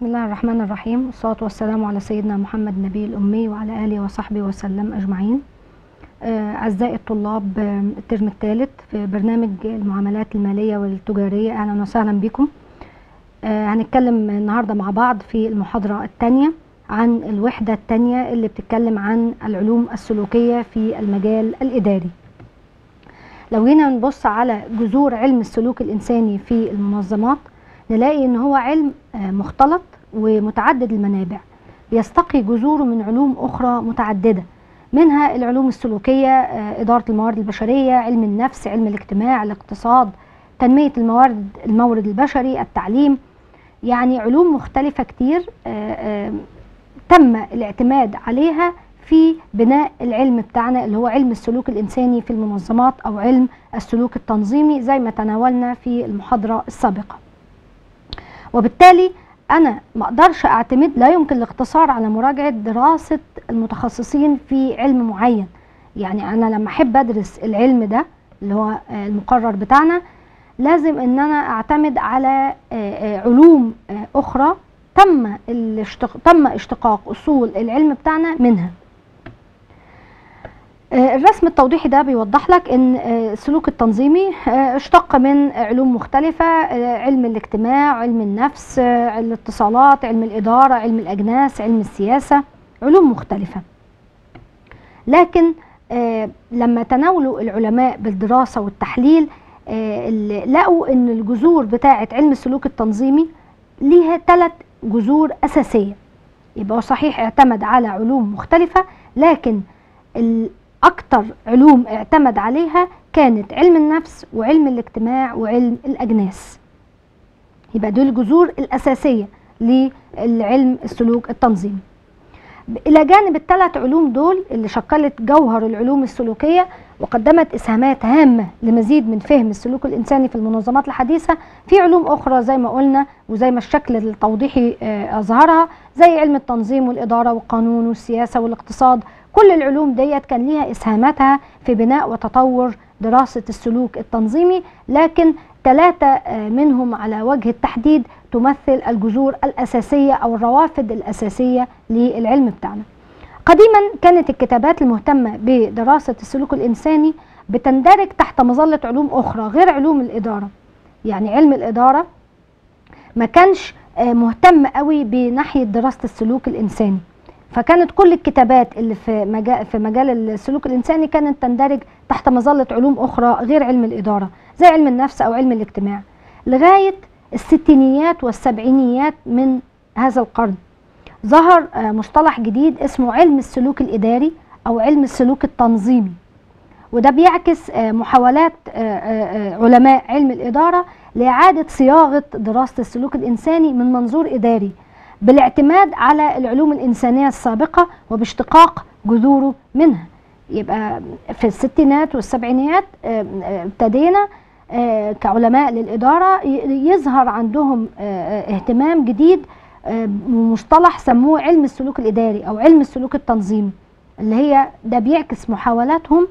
بسم الله الرحمن الرحيم والصلاة والسلام على سيدنا محمد النبي الأمي وعلى آله وصحبه وسلم أجمعين آه، أعزائي الطلاب آه، الترم الثالث في برنامج المعاملات المالية والتجارية أهلا وسهلا بكم آه، هنتكلم النهاردة مع بعض في المحاضرة الثانية عن الوحدة الثانية اللي بتتكلم عن العلوم السلوكية في المجال الإداري لو جينا نبص على جذور علم السلوك الإنساني في المنظمات نلاقي ان هو علم آه، مختلط ومتعدد المنابع بيستقي جذوره من علوم اخرى متعدده منها العلوم السلوكيه آه، اداره الموارد البشريه علم النفس علم الاجتماع الاقتصاد تنميه الموارد المورد البشري التعليم يعني علوم مختلفه كتير آه، آه، تم الاعتماد عليها في بناء العلم بتاعنا اللي هو علم السلوك الانساني في المنظمات او علم السلوك التنظيمي زي ما تناولنا في المحاضره السابقه وبالتالي انا ما اقدرش اعتمد لا يمكن الاقتصار على مراجعه دراسه المتخصصين في علم معين يعني انا لما احب ادرس العلم ده اللي هو آه، المقرر بتاعنا لازم ان انا اعتمد على آه، آه، علوم آه، اخرى تم الاشتق... تم اشتقاق اصول العلم بتاعنا منها آه، الرسم التوضيحي ده بيوضح لك ان آه، السلوك التنظيمي آه، اشتق من علوم مختلفة آه، علم الاجتماع علم النفس آه، الاتصالات علم الإدارة علم الأجناس علم السياسة علوم مختلفة لكن آه، لما تناولوا العلماء بالدراسة والتحليل آه، اللي لقوا ان الجذور بتاعة علم السلوك التنظيمي ليها ثلاث جذور أساسية يبقى هو صحيح اعتمد على علوم مختلفة لكن الأكثر علوم اعتمد عليها كانت علم النفس وعلم الاجتماع وعلم الأجناس يبقى دول الجذور الأساسية للعلم السلوك التنظيمي إلى جانب الثلاث علوم دول اللي شكلت جوهر العلوم السلوكية وقدمت إسهامات هامة لمزيد من فهم السلوك الإنساني في المنظمات الحديثة في علوم أخرى زي ما قلنا وزي ما الشكل التوضيحي آه، أظهرها زي علم التنظيم والإدارة والقانون والسياسة والاقتصاد كل العلوم ديت كان ليها إسهاماتها في بناء وتطور دراسة السلوك التنظيمي لكن ثلاثة آه، منهم على وجه التحديد تمثل الجذور الأساسية أو الروافد الأساسية للعلم بتاعنا قديما كانت الكتابات المهتمة بدراسة السلوك الإنساني بتندرج تحت مظلة علوم أخرى غير علوم الإدارة يعني علم الإدارة ما كانش آه، مهتم قوي بناحية دراسة السلوك الإنساني فكانت كل الكتابات اللي في مجال في مجال السلوك الإنساني كانت تندرج تحت مظلة علوم أخرى غير علم الإدارة زي علم النفس أو علم الاجتماع لغاية الستينيات والسبعينيات من هذا القرن ظهر آه، مصطلح جديد اسمه علم السلوك الإداري أو علم السلوك التنظيمي وده بيعكس آه، محاولات آه، آه، آه، علماء علم الإدارة لإعادة صياغة دراسة السلوك الإنساني من منظور إداري بالاعتماد على العلوم الإنسانية السابقة وباشتقاق جذوره منها يبقى في الستينات والسبعينيات آه، آه، ابتدينا آه، كعلماء للإدارة ي- يظهر عندهم آه، آه، اهتمام جديد آه، مصطلح سموه علم السلوك الإداري أو علم السلوك التنظيمي اللي هي ده بيعكس محاولاتهم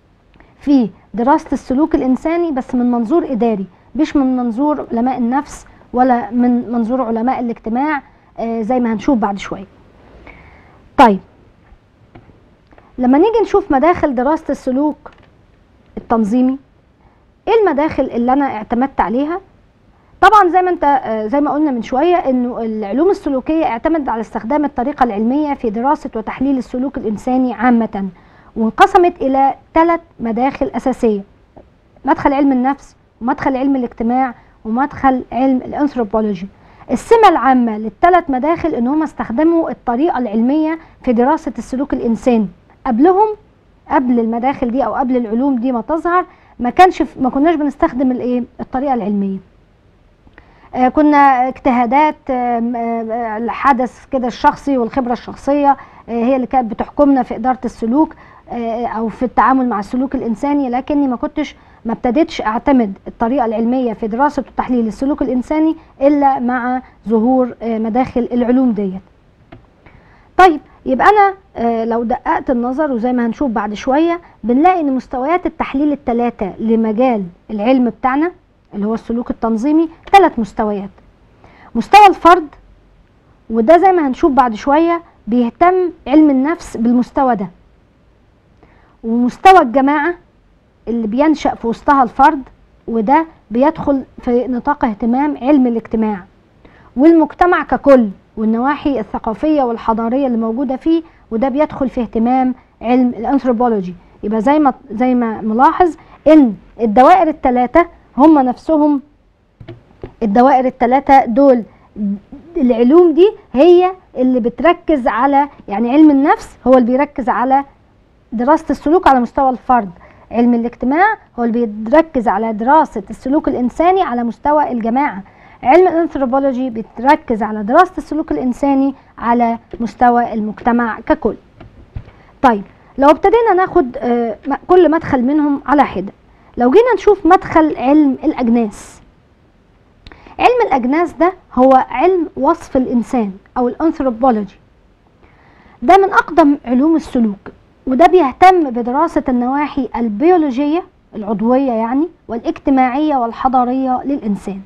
في دراسة السلوك الإنساني بس من منظور إداري مش من منظور علماء النفس ولا من منظور علماء الاجتماع آه، زي ما هنشوف بعد شوية طيب لما نيجي نشوف مداخل دراسة السلوك التنظيمي ايه المداخل اللي انا اعتمدت عليها طبعا زي ما انت آه، زي ما قلنا من شويه انه العلوم السلوكيه اعتمدت على استخدام الطريقه العلميه في دراسه وتحليل السلوك الانساني عامه وانقسمت الى ثلاث مداخل اساسيه مدخل علم النفس ومدخل علم الاجتماع ومدخل علم الانثروبولوجي السمة العامة للثلاث مداخل ان هم استخدموا الطريقة العلمية في دراسة السلوك الانساني قبلهم قبل المداخل دي او قبل العلوم دي ما تظهر ما كانش ما كناش بنستخدم الايه الطريقة العلمية آه، كنا اجتهادات آم، آه، الحدث كده الشخصي والخبرة الشخصية آه، هي اللي كانت بتحكمنا في إدارة السلوك آه، أو في التعامل مع السلوك الإنساني لكني ما كنتش ما ابتديتش أعتمد الطريقة العلمية في دراسة وتحليل السلوك الإنساني إلا مع ظهور آه، مداخل العلوم ديت طيب يبقى أنا آه، لو دققت النظر وزي ما هنشوف بعد شوية بنلاقي إن مستويات التحليل الثلاثة لمجال العلم بتاعنا اللي هو السلوك التنظيمي ثلاث مستويات مستوى الفرد وده زي ما هنشوف بعد شويه بيهتم علم النفس بالمستوى ده ومستوى الجماعه اللي بينشأ في وسطها الفرد وده بيدخل في نطاق اهتمام علم الاجتماع والمجتمع ككل والنواحي الثقافية والحضارية اللي موجودة فيه وده بيدخل في اهتمام علم الانثروبولوجي يبقى زي ما زي ما ملاحظ ان الدوائر الثلاثة هم نفسهم الدوائر الثلاثة دول العلوم دي هي اللي بتركز على يعني علم النفس هو اللي بيركز على دراسة السلوك على مستوى الفرد علم الاجتماع هو اللي بيركز على دراسة السلوك الإنساني على مستوى الجماعة علم الانثروبولوجي بتركز على دراسة السلوك الإنساني على مستوى المجتمع ككل طيب لو ابتدينا ناخد آه، كل مدخل منهم على حدة لو جينا نشوف مدخل علم الأجناس علم الأجناس ده هو علم وصف الإنسان أو الأنثروبولوجي ده من أقدم علوم السلوك وده بيهتم بدراسة النواحي البيولوجية العضوية يعني والاجتماعية والحضارية للإنسان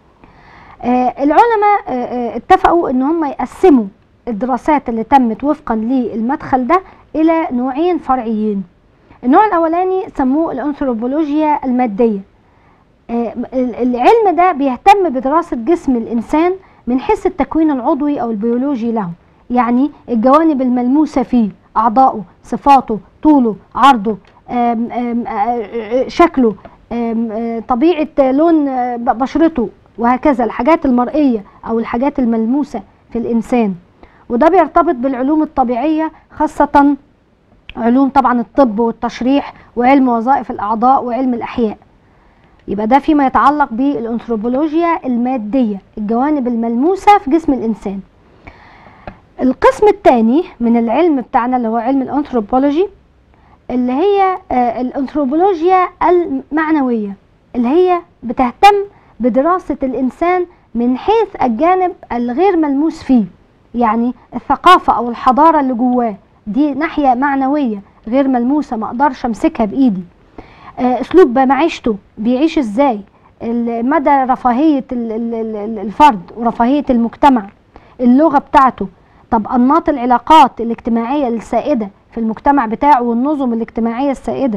آه العلماء آه آه اتفقوا ان هم يقسموا الدراسات اللي تمت وفقا للمدخل ده الى نوعين فرعيين النوع الاولاني سموه الانثروبولوجيا الماديه آه العلم ده بيهتم بدراسه جسم الانسان من حيث التكوين العضوي او البيولوجي له يعني الجوانب الملموسه فيه اعضائه صفاته طوله عرضه آم آم شكله آم طبيعه لون بشرته وهكذا الحاجات المرئية أو الحاجات الملموسة في الإنسان وده بيرتبط بالعلوم الطبيعية خاصة علوم طبعا الطب والتشريح وعلم وظائف الأعضاء وعلم الأحياء يبقى ده فيما يتعلق بالأنثروبولوجيا المادية الجوانب الملموسة في جسم الإنسان القسم الثاني من العلم بتاعنا اللي هو علم الأنثروبولوجي اللي هي الأنثروبولوجيا المعنوية اللي هي بتهتم بدراسة الإنسان من حيث الجانب الغير ملموس فيه يعني الثقافة أو الحضارة اللي جواه دي ناحية معنوية غير ملموسة ما أقدرش أمسكها بإيدي آه أسلوب معيشته بيعيش إزاي مدى رفاهية الفرد ورفاهية المجتمع اللغة بتاعته طب أنماط العلاقات الاجتماعية السائدة في المجتمع بتاعه والنظم الاجتماعية السائدة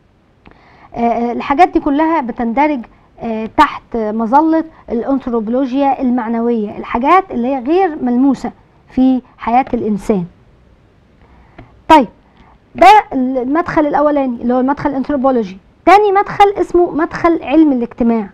آه الحاجات دي كلها بتندرج تحت مظلة الانثروبولوجيا المعنوية الحاجات اللي هي غير ملموسة في حياة الإنسان طيب ده المدخل الأولاني اللي هو المدخل الانثروبولوجي تاني مدخل اسمه مدخل علم الاجتماع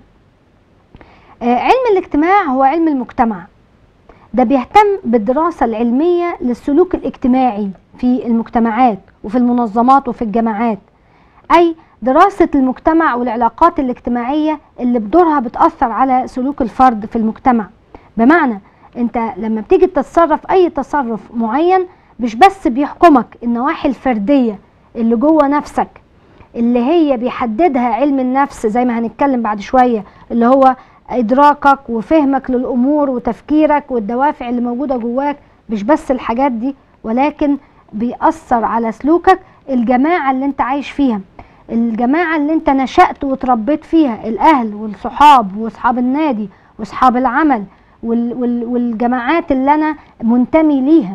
علم الاجتماع هو علم المجتمع ده بيهتم بالدراسة العلمية للسلوك الاجتماعي في المجتمعات وفي المنظمات وفي الجماعات أي دراسة المجتمع والعلاقات الاجتماعية اللي بدورها بتأثر على سلوك الفرد في المجتمع بمعنى انت لما بتيجي تتصرف اي تصرف معين مش بس بيحكمك النواحي الفردية اللي جوه نفسك اللي هي بيحددها علم النفس زي ما هنتكلم بعد شوية اللي هو ادراكك وفهمك للامور وتفكيرك والدوافع اللي موجودة جواك مش بس الحاجات دي ولكن بيأثر على سلوكك الجماعة اللي انت عايش فيها الجماعة اللي انت نشأت وتربيت فيها الأهل والصحاب وأصحاب النادي وأصحاب العمل وال وال والجماعات اللي أنا منتمي ليها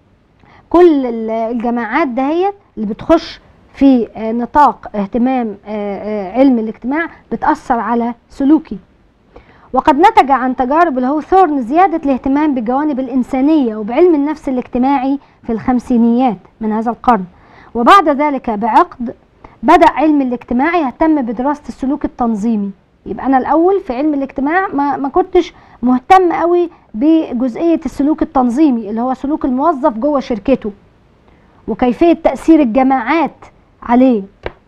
كل الجماعات دهيت اللي بتخش في نطاق اهتمام علم الاجتماع بتأثر على سلوكي وقد نتج عن تجارب الهوثورن زيادة الاهتمام بالجوانب الإنسانية وبعلم النفس الاجتماعي في الخمسينيات من هذا القرن وبعد ذلك بعقد بدأ علم الاجتماع يهتم بدراسة السلوك التنظيمي يبقى أنا الأول في علم الاجتماع ما, ما كنتش مهتم قوي بجزئية السلوك التنظيمي اللي هو سلوك الموظف جوه شركته وكيفية تأثير الجماعات عليه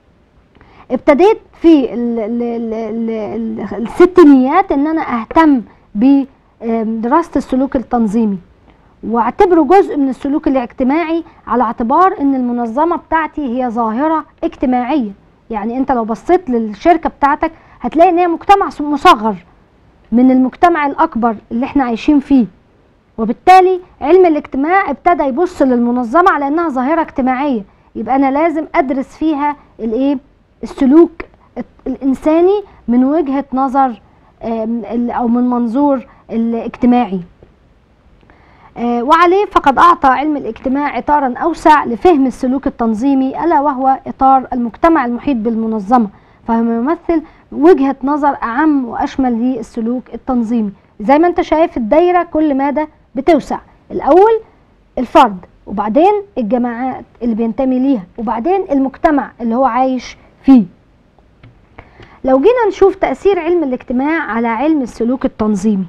ابتديت في ال ال ال ال الستينيات ان انا اهتم بدراسة السلوك التنظيمي واعتبره جزء من السلوك الاجتماعي على اعتبار ان المنظمه بتاعتي هي ظاهره اجتماعيه يعني انت لو بصيت للشركه بتاعتك هتلاقي ان هي مجتمع مصغر من المجتمع الاكبر اللي احنا عايشين فيه وبالتالي علم الاجتماع ابتدى يبص للمنظمه على انها ظاهره اجتماعيه يبقى انا لازم ادرس فيها الايه السلوك الانساني من وجهه نظر او من منظور الاجتماعي آه، وعليه فقد أعطى علم الاجتماع إطارا أوسع لفهم السلوك التنظيمي ألا وهو إطار المجتمع المحيط بالمنظمة فهو يمثل وجهة نظر أعم وأشمل للسلوك التنظيمي زي ما أنت شايف الدايرة كل مادة بتوسع الأول الفرد وبعدين الجماعات اللي بينتمي ليها وبعدين المجتمع اللي هو عايش فيه لو جينا نشوف تأثير علم الاجتماع على علم السلوك التنظيمي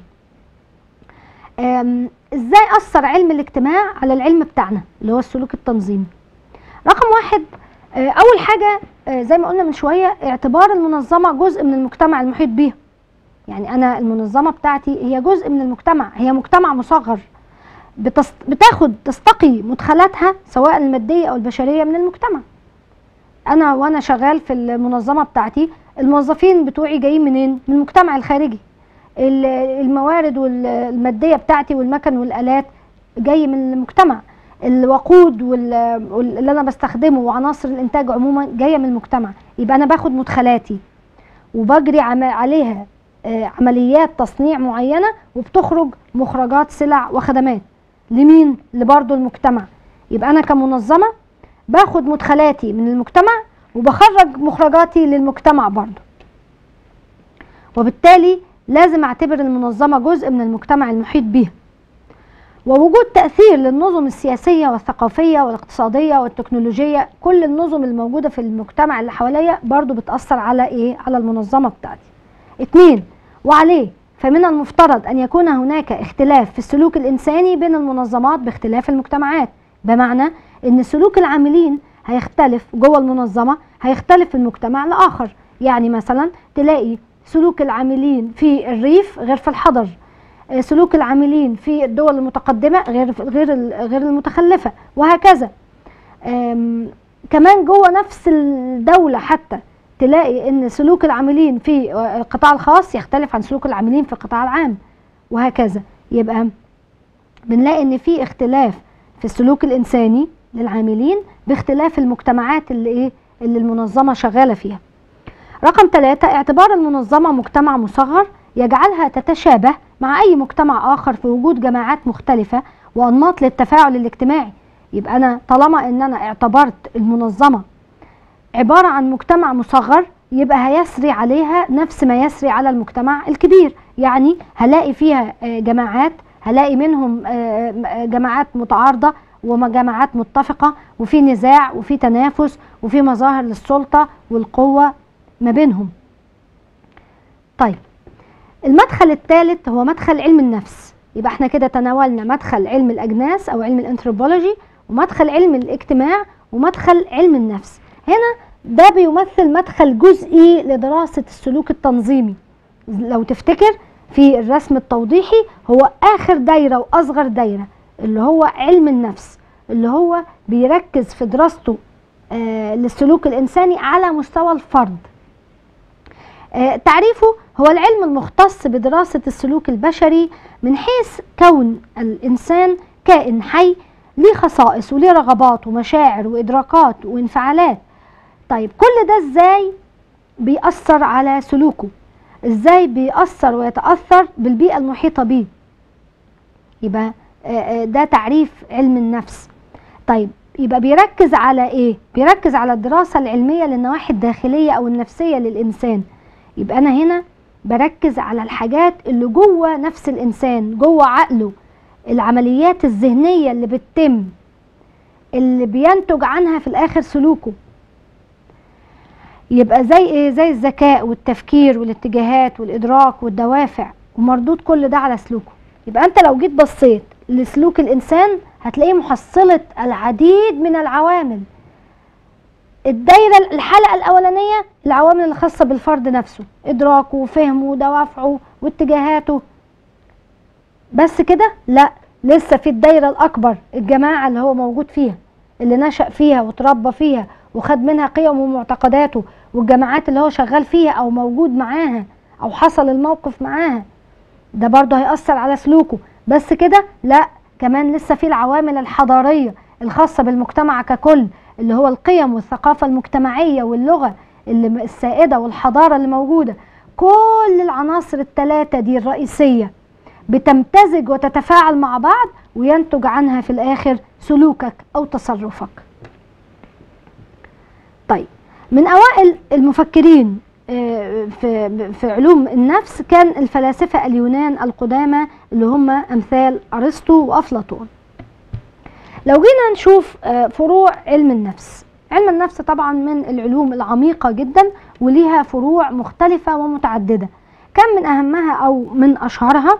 أم، ازاي اثر علم الاجتماع على العلم بتاعنا اللي هو السلوك التنظيمي رقم واحد آه، اول حاجه آه، زي ما قلنا من شويه اعتبار المنظمه جزء من المجتمع المحيط بيها يعني انا المنظمه بتاعتي هي جزء من المجتمع هي مجتمع مصغر بتست... بتاخد تستقي مدخلاتها سواء الماديه او البشريه من المجتمع انا وانا شغال في المنظمه بتاعتي الموظفين بتوعي جايين منين من المجتمع الخارجي ال- الموارد والماديه بتاعتي والمكن والالات جاي من المجتمع الوقود وال- وال- اللي انا بستخدمه وعناصر الانتاج عموما جايه من المجتمع يبقى انا باخد مدخلاتي وبجري عم- عليها آه، عمليات تصنيع معينه وبتخرج مخرجات سلع وخدمات لمين لبرضه المجتمع يبقى انا كمنظمه باخد مدخلاتي من المجتمع وبخرج مخرجاتي للمجتمع برضه وبالتالي لازم اعتبر المنظمه جزء من المجتمع المحيط بيها ووجود تأثير للنظم السياسية والثقافية والاقتصادية والتكنولوجية كل النظم الموجودة في المجتمع اللي حواليا برضو بتأثر على ايه على المنظمة بتاعتي اتنين وعليه فمن المفترض أن يكون هناك اختلاف في السلوك الإنساني بين المنظمات باختلاف المجتمعات بمعنى أن سلوك العاملين هيختلف جوه المنظمة هيختلف من مجتمع لآخر يعني مثلا تلاقي سلوك العاملين في الريف غير في الحضر آه، سلوك العاملين في الدول المتقدمة غير غير ال- غير المتخلفة وهكذا آم، كمان جوه نفس الدولة حتى تلاقي ان سلوك العاملين في آه، القطاع الخاص يختلف عن سلوك العاملين في القطاع العام وهكذا يبقى بنلاقي ان في اختلاف في السلوك الانساني للعاملين باختلاف المجتمعات اللي ايه اللي المنظمة شغالة فيها رقم ثلاثة اعتبار المنظمة مجتمع مصغر يجعلها تتشابه مع أي مجتمع آخر في وجود جماعات مختلفة وأنماط للتفاعل الاجتماعي يبقى أنا طالما إن أنا اعتبرت المنظمة عبارة عن مجتمع مصغر يبقى هيسري عليها نفس ما يسري على المجتمع الكبير يعني هلاقي فيها آه، جماعات هلاقي منهم آه، م- آه، جماعات متعارضة وجماعات متفقة وفي نزاع وفي تنافس وفي مظاهر للسلطة والقوة ما بينهم طيب المدخل الثالث هو مدخل علم النفس يبقى احنا كده تناولنا مدخل علم الأجناس أو علم الانثروبولوجي ومدخل علم الاجتماع ومدخل علم النفس هنا ده بيمثل مدخل جزئي لدراسة السلوك التنظيمي لو تفتكر في الرسم التوضيحي هو آخر دايرة وأصغر دايرة اللي هو علم النفس اللي هو بيركز في دراسته آه للسلوك الإنساني على مستوى الفرد آه، تعريفه هو العلم المختص بدراسة السلوك البشري من حيث كون الإنسان كائن حي ليه خصائص وليه رغبات ومشاعر وإدراكات وانفعالات طيب كل ده إزاي بيأثر على سلوكه إزاي بيأثر ويتأثر بالبيئة المحيطة بيه يبقى آه، آه، ده تعريف علم النفس طيب يبقى بيركز على ايه بيركز على الدراسة العلمية للنواحي الداخلية او النفسية للإنسان يبقى انا هنا بركز على الحاجات اللي جوه نفس الانسان جوه عقله العمليات الذهنيه اللي بتتم اللي بينتج عنها في الاخر سلوكه يبقى زي ايه زي الذكاء والتفكير والاتجاهات والادراك والدوافع ومردود كل ده على سلوكه يبقى انت لو جيت بصيت لسلوك الانسان هتلاقيه محصله العديد من العوامل الدايره الحلقه الاولانيه العوامل الخاصه بالفرد نفسه ادراكه وفهمه ودوافعه واتجاهاته بس كده لا لسه في الدايره الاكبر الجماعه اللي هو موجود فيها اللي نشأ فيها وتربى فيها وخد منها قيمه ومعتقداته والجماعات اللي هو شغال فيها او موجود معاها او حصل الموقف معاها ده برضه هيأثر على سلوكه بس كده لا كمان لسه في العوامل الحضاريه الخاصه بالمجتمع ككل اللي هو القيم والثقافة المجتمعية واللغة اللي السائدة والحضارة اللي موجودة كل العناصر الثلاثة دي الرئيسية بتمتزج وتتفاعل مع بعض وينتج عنها في الاخر سلوكك او تصرفك طيب من اوائل المفكرين آه، في في علوم النفس كان الفلاسفه اليونان القدامى اللي هم امثال ارسطو وافلاطون لو جينا نشوف آه، فروع علم النفس علم النفس طبعا من العلوم العميقه جدا وليها فروع مختلفه ومتعدده كم من اهمها او من اشهرها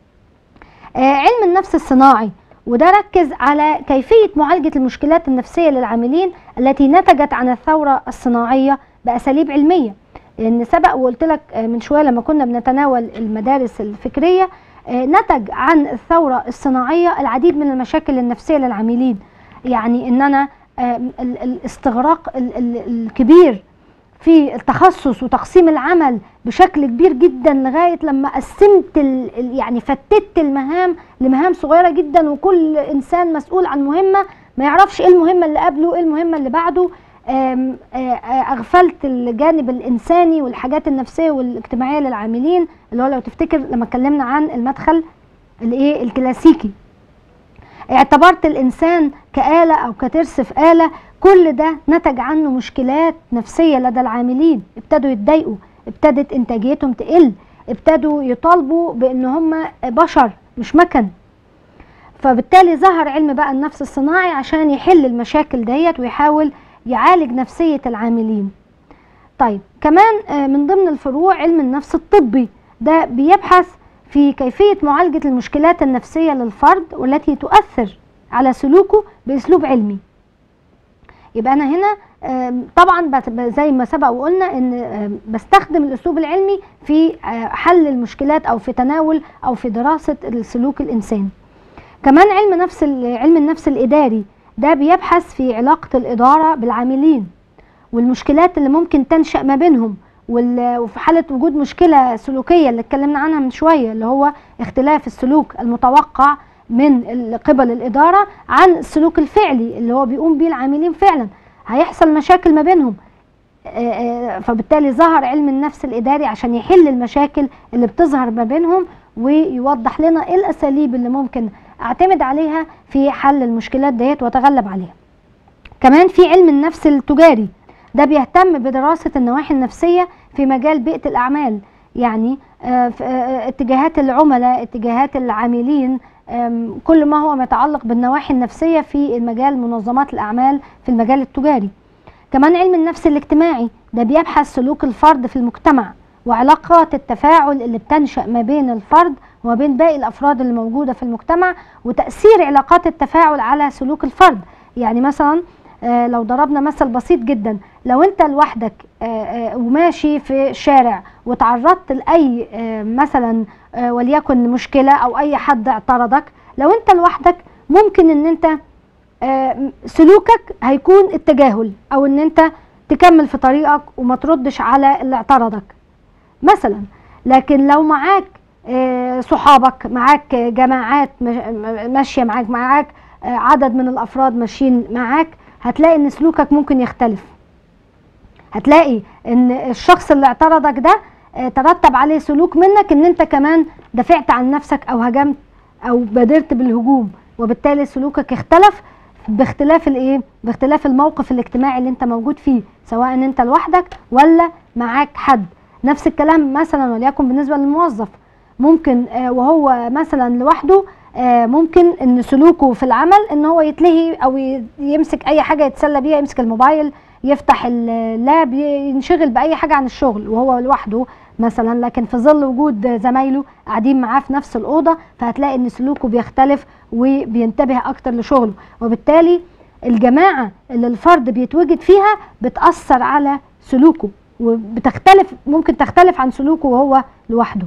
آه، علم النفس الصناعي وده ركز على كيفيه معالجه المشكلات النفسيه للعاملين التي نتجت عن الثوره الصناعيه باساليب علميه لان سبق وقلت لك آه، من شويه لما كنا بنتناول المدارس الفكريه آه، نتج عن الثوره الصناعيه العديد من المشاكل النفسيه للعاملين يعني ان انا آه، ال- الاستغراق ال- ال- الكبير في التخصص وتقسيم العمل بشكل كبير جدا لغايه لما قسمت ال- ال- يعني فتت المهام لمهام صغيره جدا وكل انسان مسؤول عن مهمه ما يعرفش ايه المهمه اللي قبله ايه المهمه اللي بعده آم، آه، آه، اغفلت الجانب الانساني والحاجات النفسيه والاجتماعيه للعاملين اللي هو لو تفتكر لما اتكلمنا عن المدخل الايه الكلاسيكي اعتبرت الانسان كآلة او كترس في آلة كل ده نتج عنه مشكلات نفسية لدى العاملين ابتدوا يتضايقوا ابتدت انتاجيتهم تقل ابتدوا يطالبوا بان هم بشر مش مكن فبالتالي ظهر علم بقى النفس الصناعي عشان يحل المشاكل ديت ويحاول يعالج نفسية العاملين طيب كمان آه، من ضمن الفروع علم النفس الطبي ده بيبحث في كيفية معالجة المشكلات النفسية للفرد والتي تؤثر على سلوكه بأسلوب علمي يبقى أنا هنا آم، طبعا بت- زي ما سبق وقلنا ان آم، بستخدم الاسلوب العلمي في آه، حل المشكلات او في تناول او في دراسه السلوك الانساني كمان علم نفس ال- علم النفس الاداري ده بيبحث في علاقه الاداره بالعاملين والمشكلات اللي ممكن تنشا ما بينهم وال- وفي حاله وجود مشكله سلوكيه اللي اتكلمنا عنها من شويه اللي هو اختلاف السلوك المتوقع من ال- قبل الاداره عن السلوك الفعلي اللي هو بيقوم بيه العاملين فعلا هيحصل مشاكل ما بينهم آه، آه، فبالتالي ظهر علم النفس الاداري عشان يحل المشاكل اللي بتظهر ما بينهم ويوضح لنا ايه الاساليب اللي ممكن اعتمد عليها في حل المشكلات ديت واتغلب عليها كمان في علم النفس التجاري ده بيهتم بدراسة النواحي النفسية في مجال بيئة الأعمال يعني آه، في- آه، اتجاهات العملاء اتجاهات العاملين آم، كل ما هو متعلق بالنواحي النفسية في المجال منظمات الأعمال في المجال التجاري كمان علم النفس الاجتماعي ده بيبحث سلوك الفرد في المجتمع وعلاقات التفاعل اللي بتنشأ ما بين الفرد وما بين باقي الأفراد اللي موجودة في المجتمع وتأثير علاقات التفاعل على سلوك الفرد يعني مثلا آه، لو ضربنا مثل بسيط جدا لو انت لوحدك آه، آه، وماشي في الشارع وتعرضت لاي آه، مثلا آه، وليكن مشكله او اي حد اعترضك لو انت لوحدك ممكن ان انت آه، سلوكك هيكون التجاهل او ان انت تكمل في طريقك وما تردش على اللي اعترضك مثلا لكن لو معاك آه، صحابك معاك آه، جماعات مش- م- ماشيه معاك معاك آه، عدد من الافراد ماشيين معاك هتلاقي ان سلوكك ممكن يختلف هتلاقي ان الشخص اللي اعترضك ده آه، ترتب عليه سلوك منك ان انت كمان دافعت عن نفسك او هجمت او بادرت بالهجوم وبالتالي سلوكك اختلف باختلاف الايه باختلاف الموقف الاجتماعي اللي انت موجود فيه سواء انت لوحدك ولا معاك حد نفس الكلام مثلا وليكن بالنسبه للموظف ممكن آه، وهو مثلا لوحده آه، ممكن ان سلوكه في العمل ان هو يتلهي او ي- يمسك اي حاجه يتسلى بيها يمسك الموبايل يفتح اللاب ي- ينشغل باي حاجه عن الشغل وهو لوحده مثلا لكن في ظل وجود زمايله قاعدين معاه في نفس الاوضه فهتلاقي ان سلوكه بيختلف وبينتبه اكتر لشغله وبالتالي الجماعه اللي الفرد بيتوجد فيها بتاثر على سلوكه وبتختلف ممكن تختلف عن سلوكه وهو لوحده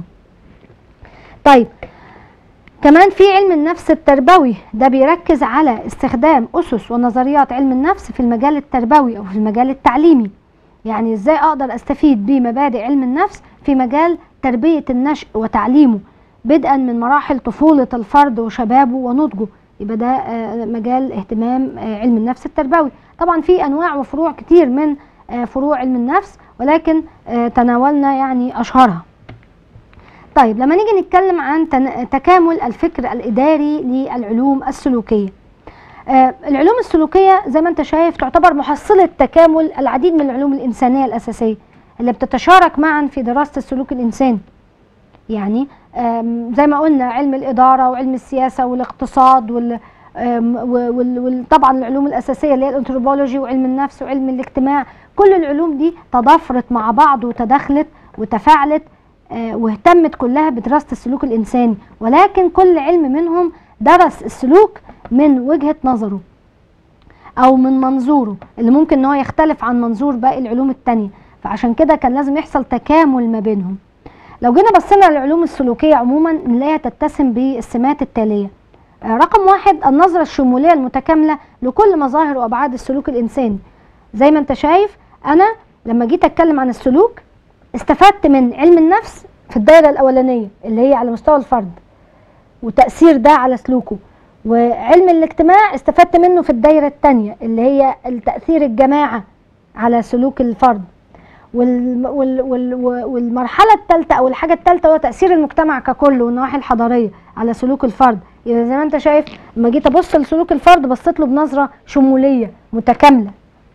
طيب كمان في علم النفس التربوي ده بيركز على استخدام أسس ونظريات علم النفس في المجال التربوي أو في المجال التعليمي يعني ازاي اقدر استفيد بمبادئ علم النفس في مجال تربية النشء وتعليمه بدءا من مراحل طفولة الفرد وشبابه ونضجه يبقى ده آه، مجال اهتمام آه، علم النفس التربوي طبعا في انواع وفروع كتير من آه، فروع علم النفس ولكن آه، تناولنا يعني اشهرها طيب لما نيجي نتكلم عن تن- تكامل الفكر الإداري للعلوم السلوكية آه، العلوم السلوكية زي ما انت شايف تعتبر محصلة تكامل العديد من العلوم الإنسانية الأساسية اللي بتتشارك معا في دراسة السلوك الإنساني يعني آم، زي ما قلنا علم الإدارة وعلم السياسة والاقتصاد وال آم، و- وال- وال- طبعا العلوم الأساسية اللي هي الأنثروبولوجي وعلم النفس وعلم الاجتماع كل العلوم دي تضافرت مع بعض وتداخلت وتفاعلت آه، واهتمت كلها بدراسة السلوك الإنساني ولكن كل علم منهم درس السلوك من وجهة نظره أو من منظوره اللي ممكن إن هو يختلف عن منظور باقي العلوم التانية فعشان كده كان لازم يحصل تكامل ما بينهم لو جينا بصينا للعلوم السلوكية عموما نلاقيها تتسم بالسمات التالية آه، رقم واحد النظرة الشمولية المتكاملة لكل مظاهر وأبعاد السلوك الإنساني زي ما أنت شايف أنا لما جيت أتكلم عن السلوك استفدت من علم النفس في الدائرة الأولانية اللي هي على مستوى الفرد وتأثير ده على سلوكه وعلم الاجتماع استفدت منه في الدائرة الثانية اللي هي التأثير الجماعة على سلوك الفرد وال وال وال والمرحلة الثالثة أو الحاجة الثالثة هو تأثير المجتمع ككل والنواحي الحضارية على سلوك الفرد يبقى زي ما أنت شايف لما جيت أبص لسلوك الفرد بصيت له بنظرة شمولية متكاملة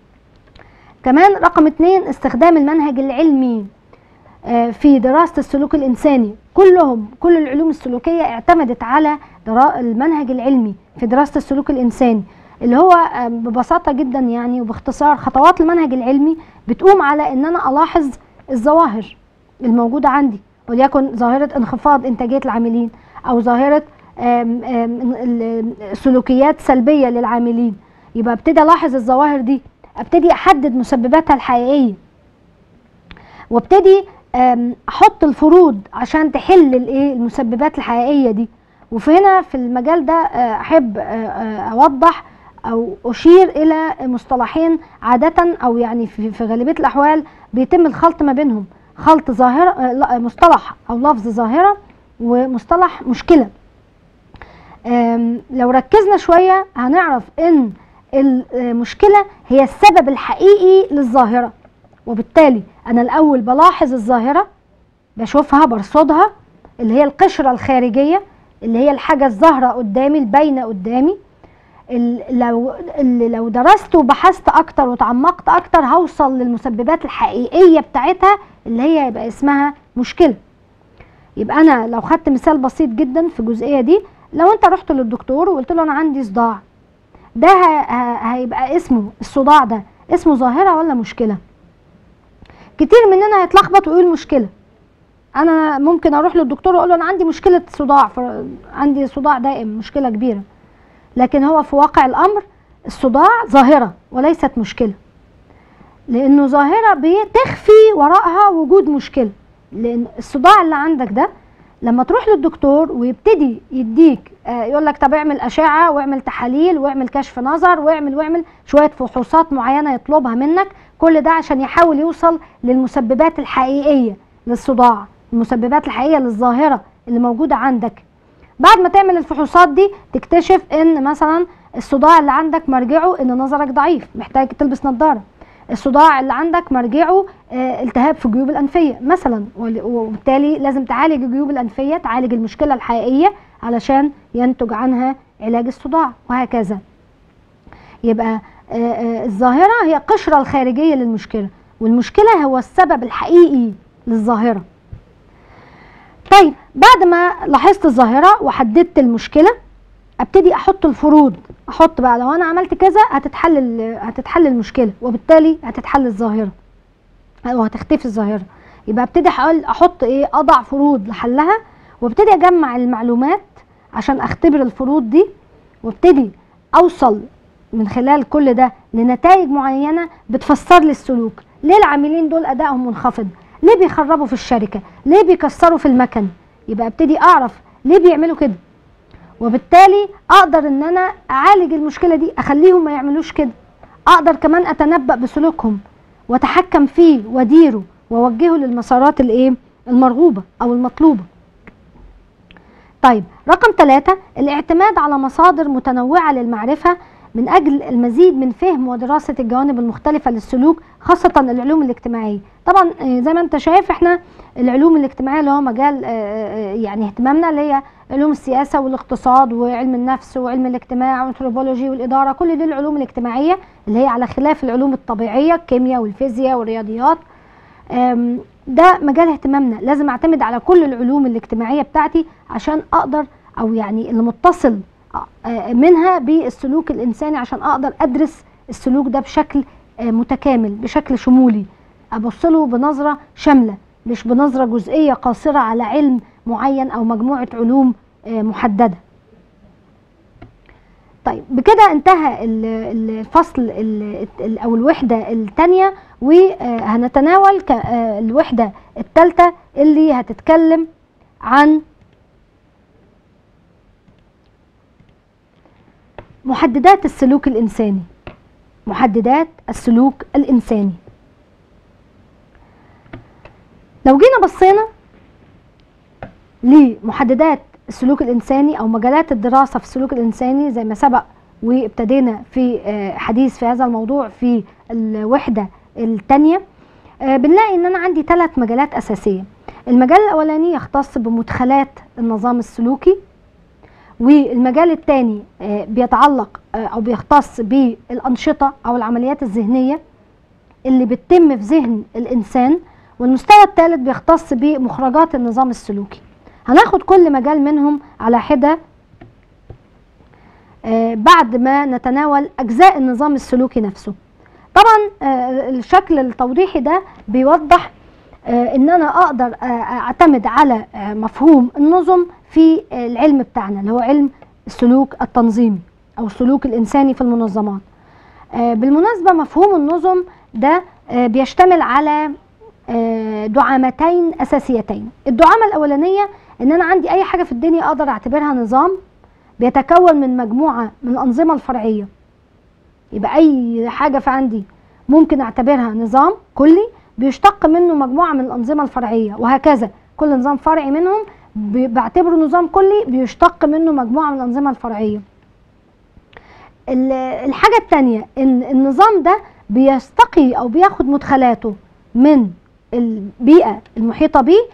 كمان رقم اتنين استخدام المنهج العلمي آه، في دراسة السلوك الإنساني كلهم كل العلوم السلوكية اعتمدت على درا- المنهج العلمي في دراسة السلوك الإنساني اللي هو آه، ببساطة جدا يعني وباختصار خطوات المنهج العلمي بتقوم على إن أنا ألاحظ الظواهر الموجودة عندي وليكن ظاهرة انخفاض إنتاجية العاملين أو ظاهرة آم، آم، ال- سلوكيات سلبية للعاملين يبقى ابتدي ألاحظ الظواهر دي ابتدي أحدد مسبباتها الحقيقية وابتدي آم، احط الفروض عشان تحل الايه المسببات الحقيقيه دي وفي هنا في المجال ده آه، احب آه، آه، اوضح او اشير الى مصطلحين عاده او يعني في في غالبيه الاحوال بيتم الخلط ما بينهم خلط ظاهره آه، لا، مصطلح او لفظ ظاهره ومصطلح مشكله آم، لو ركزنا شويه هنعرف ان المشكله هي السبب الحقيقي للظاهره وبالتالي انا الاول بلاحظ الظاهره بشوفها برصدها اللي هي القشره الخارجيه اللي هي الحاجه الظاهره قدامي الباينه قدامي ال- لو اللي لو درست وبحثت اكتر وتعمقت اكتر هوصل للمسببات الحقيقيه بتاعتها اللي هي يبقى اسمها مشكله يبقى انا لو خدت مثال بسيط جدا في الجزئيه دي لو انت رحت للدكتور وقلت له انا عندي صداع ده ه- ه- هيبقى اسمه الصداع ده اسمه ظاهره ولا مشكله كتير مننا هيتلخبط ويقول مشكله انا ممكن اروح للدكتور واقول له انا عندي مشكله صداع ف- عندي صداع دائم مشكله كبيره لكن هو في واقع الامر الصداع ظاهره وليست مشكله لانه ظاهره بتخفي وراءها وجود مشكله لان الصداع اللي عندك ده لما تروح للدكتور ويبتدي يديك آه، يقول لك طب اعمل اشعه واعمل تحاليل واعمل كشف نظر واعمل واعمل شويه فحوصات معينه يطلبها منك كل ده عشان يحاول يوصل للمسببات الحقيقيه للصداع المسببات الحقيقيه للظاهره اللي موجوده عندك بعد ما تعمل الفحوصات دي تكتشف ان مثلا الصداع اللي عندك مرجعه ان نظرك ضعيف محتاج تلبس نظاره الصداع اللي عندك مرجعه آه، التهاب في الجيوب الانفيه مثلا ول- وبالتالي لازم تعالج الجيوب الانفيه تعالج المشكله الحقيقيه علشان ينتج عنها علاج الصداع وهكذا يبقى آه، آه، الظاهره هي القشره الخارجيه للمشكله والمشكله هو السبب الحقيقي للظاهره طيب بعد ما لاحظت الظاهره وحددت المشكله ابتدي احط الفروض احط بقى لو انا عملت كذا هتتحل ال- هتتحل المشكله وبالتالي هتتحل الظاهره او هتختفي الظاهره يبقى ابتدي أحل- احط ايه اضع فروض لحلها وابتدي اجمع المعلومات عشان اختبر الفروض دي وابتدي اوصل من خلال كل ده لنتائج معينه بتفسر لي السلوك ليه العاملين دول ادائهم منخفض ليه بيخربوا في الشركه ليه بيكسروا في المكن يبقى ابتدي اعرف ليه بيعملوا كده وبالتالي اقدر ان انا اعالج المشكله دي اخليهم ما يعملوش كده اقدر كمان اتنبأ بسلوكهم واتحكم فيه واديره واوجهه للمسارات الايه المرغوبه او المطلوبه طيب رقم ثلاثة الاعتماد على مصادر متنوعة للمعرفة من اجل المزيد من فهم ودراسه الجوانب المختلفه للسلوك خاصه العلوم الاجتماعيه طبعا آه، زي ما انت شايف احنا العلوم الاجتماعيه اللي هو مجال آه، آه، يعني اهتمامنا اللي هي علوم السياسه والاقتصاد وعلم النفس وعلم الاجتماع والانثروبولوجي والاداره كل دي العلوم الاجتماعيه اللي هي على خلاف العلوم الطبيعيه الكيمياء والفيزياء والرياضيات آم، ده مجال اهتمامنا لازم اعتمد على كل العلوم الاجتماعيه بتاعتي عشان اقدر او يعني اللي متصل آه، منها بالسلوك الانساني عشان اقدر ادرس السلوك ده بشكل آه، متكامل بشكل شمولي ابص له بنظره شامله مش بنظره جزئيه قاصره على علم معين او مجموعه علوم آه، محدده طيب بكده انتهى ال- ال- الفصل ال- ال- او الوحده الثانيه وهنتناول ك- آه، الوحده الثالثه اللي هتتكلم عن محددات السلوك الإنساني محددات السلوك الإنساني لو جينا بصينا لمحددات السلوك الإنساني أو مجالات الدراسة في السلوك الإنساني زي ما سبق وابتدينا في آه، حديث في هذا الموضوع في الوحدة الثانية بنلاقي ان انا عندي ثلاث مجالات اساسيه المجال الاولاني يختص بمدخلات النظام السلوكي والمجال الثاني بيتعلق آه، او بيختص بالانشطه او العمليات الذهنيه اللي بتتم في ذهن الانسان والمستوى الثالث بيختص بمخرجات النظام السلوكي هناخد كل مجال منهم على حده آه، بعد ما نتناول اجزاء النظام السلوكي نفسه طبعا آه، الشكل التوضيحي ده بيوضح آه، ان انا اقدر آه، اعتمد على آه، مفهوم النظم في آه، العلم بتاعنا اللي هو علم السلوك التنظيمي او السلوك الانساني في المنظمات آه، بالمناسبه مفهوم النظم ده آه، بيشتمل على آه، دعامتين اساسيتين الدعامه الاولانيه ان انا عندي اي حاجه في الدنيا اقدر اعتبرها نظام بيتكون من مجموعه من الانظمه الفرعيه يبقى اي حاجه في عندي ممكن اعتبرها نظام كلي بيشتق منه مجموعه من الانظمه الفرعيه وهكذا كل نظام فرعي منهم ب- بعتبره نظام كلي بيشتق منه مجموعه من الانظمه الفرعيه ال- الحاجه الثانيه ان النظام ده بيستقي او بياخد مدخلاته من البيئه المحيطه بيه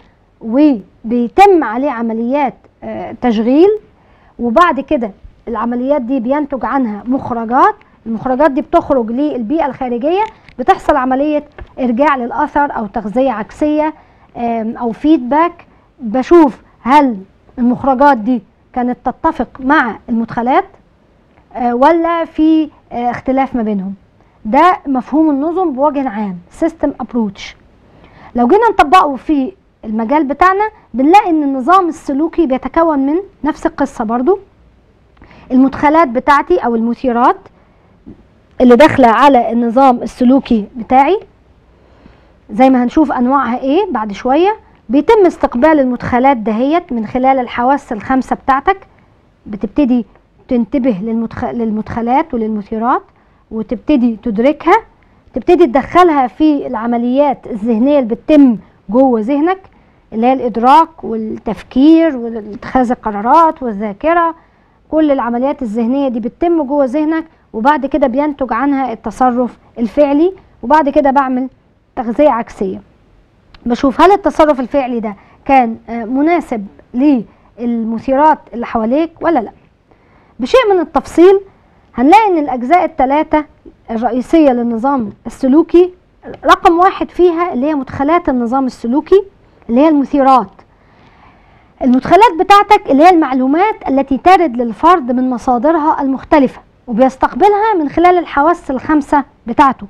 وبيتم عليه عمليات آه، تشغيل وبعد كده العمليات دي بينتج عنها مخرجات المخرجات دي بتخرج للبيئة الخارجية بتحصل عملية إرجاع للأثر أو تغذية عكسية آم، أو فيدباك بشوف هل المخرجات دي كانت تتفق مع المدخلات آه، ولا في آه، اختلاف ما بينهم ده مفهوم النظم بوجه عام سيستم ابروتش لو جينا نطبقه في المجال بتاعنا بنلاقي ان النظام السلوكي بيتكون من نفس القصة برضو المدخلات بتاعتي او المثيرات اللي داخله على النظام السلوكي بتاعي زي ما هنشوف انواعها ايه بعد شويه بيتم استقبال المدخلات دهيت من خلال الحواس الخمسه بتاعتك بتبتدي تنتبه للمدخ... للمدخلات وللمثيرات وتبتدي تدركها تبتدي تدخلها في العمليات الذهنيه اللي بتتم جوه ذهنك اللي هي الادراك والتفكير واتخاذ القرارات والذاكره كل العمليات الذهنيه دي بتتم جوه ذهنك وبعد كده بينتج عنها التصرف الفعلي وبعد كده بعمل تغذيه عكسيه بشوف هل التصرف الفعلي ده كان آه، مناسب للمثيرات اللي حواليك ولا لا بشيء من التفصيل هنلاقي ان الاجزاء الثلاثه الرئيسيه للنظام السلوكي رقم واحد فيها اللي هي مدخلات النظام السلوكي اللي هي المثيرات المدخلات بتاعتك اللي هي المعلومات التي ترد للفرد من مصادرها المختلفة وبيستقبلها من خلال الحواس الخمسة بتاعته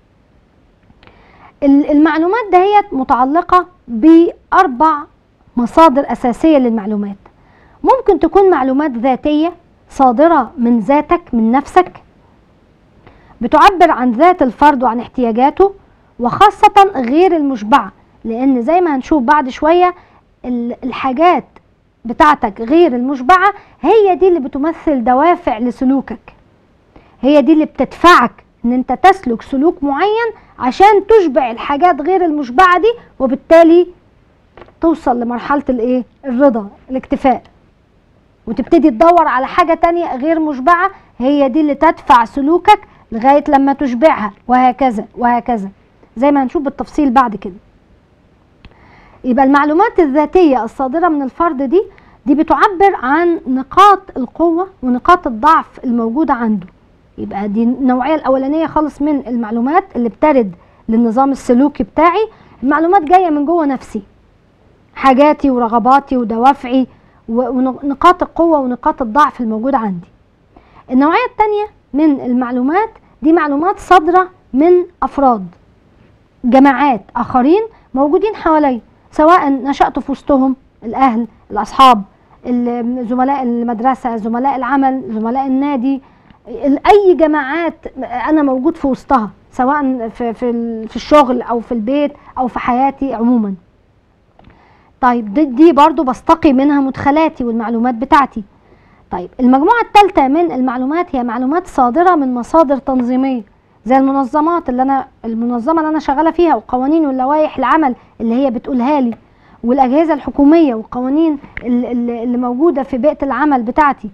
ال- المعلومات دهيت متعلقة بأربع مصادر أساسية للمعلومات ممكن تكون معلومات ذاتية صادرة من ذاتك من نفسك بتعبر عن ذات الفرد وعن احتياجاته وخاصة غير المشبعة لأن زي ما هنشوف بعد شوية ال- الحاجات بتاعتك غير المشبعة هي دي اللي بتمثل دوافع لسلوكك هي دي اللي بتدفعك ان انت تسلك سلوك معين عشان تشبع الحاجات غير المشبعة دي وبالتالي توصل لمرحلة الايه الرضا الاكتفاء وتبتدي تدور على حاجة تانية غير مشبعة هي دي اللي تدفع سلوكك لغايه لما تشبعها وهكذا وهكذا زي ما هنشوف بالتفصيل بعد كده يبقى المعلومات الذاتيه الصادره من الفرد دي دي بتعبر عن نقاط القوه ونقاط الضعف الموجوده عنده يبقى دي النوعيه الاولانيه خالص من المعلومات اللي بترد للنظام السلوكي بتاعي المعلومات جايه من جوه نفسي حاجاتي ورغباتي ودوافعي ونقاط القوه ونقاط الضعف الموجوده عندي النوعيه الثانيه من المعلومات دي معلومات صادره من افراد جماعات اخرين موجودين حواليا سواء نشأت في وسطهم الاهل الاصحاب زملاء المدرسه زملاء العمل زملاء النادي اي جماعات انا موجود في وسطها سواء في في في الشغل او في البيت او في حياتي عموما طيب دي, دي برضو بستقي منها مدخلاتي والمعلومات بتاعتي طيب المجموعة الثالثة من المعلومات هي معلومات صادرة من مصادر تنظيمية زي المنظمات اللي انا المنظمة اللي انا شغالة فيها والقوانين واللوائح العمل اللي هي بتقولها لي والاجهزة الحكومية والقوانين اللي موجودة في بيئة العمل بتاعتي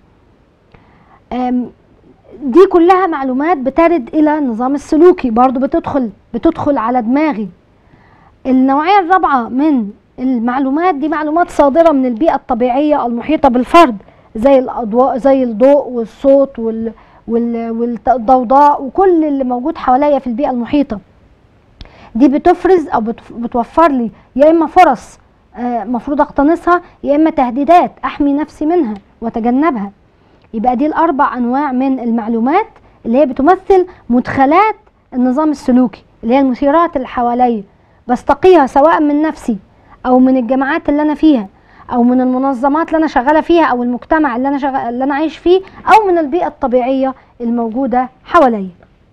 دي كلها معلومات بترد الى النظام السلوكي برضو بتدخل بتدخل على دماغي النوعية الرابعة من المعلومات دي معلومات صادرة من البيئة الطبيعية المحيطة بالفرد زي الأضواء زي الضوء والصوت وال والضوضاء وكل اللي موجود حواليا في البيئة المحيطة دي بتفرز أو بتوفر لي يا إما فرص مفروض أقتنصها يا إما تهديدات أحمي نفسي منها وأتجنبها يبقى دي الأربع أنواع من المعلومات اللي هي بتمثل مدخلات النظام السلوكي اللي هي المثيرات اللي حواليا بستقيها سواء من نفسي او من الجامعات اللي انا فيها او من المنظمات اللي انا شغاله فيها او المجتمع اللي انا شغال اللي انا عايش فيه او من البيئه الطبيعيه الموجوده حواليا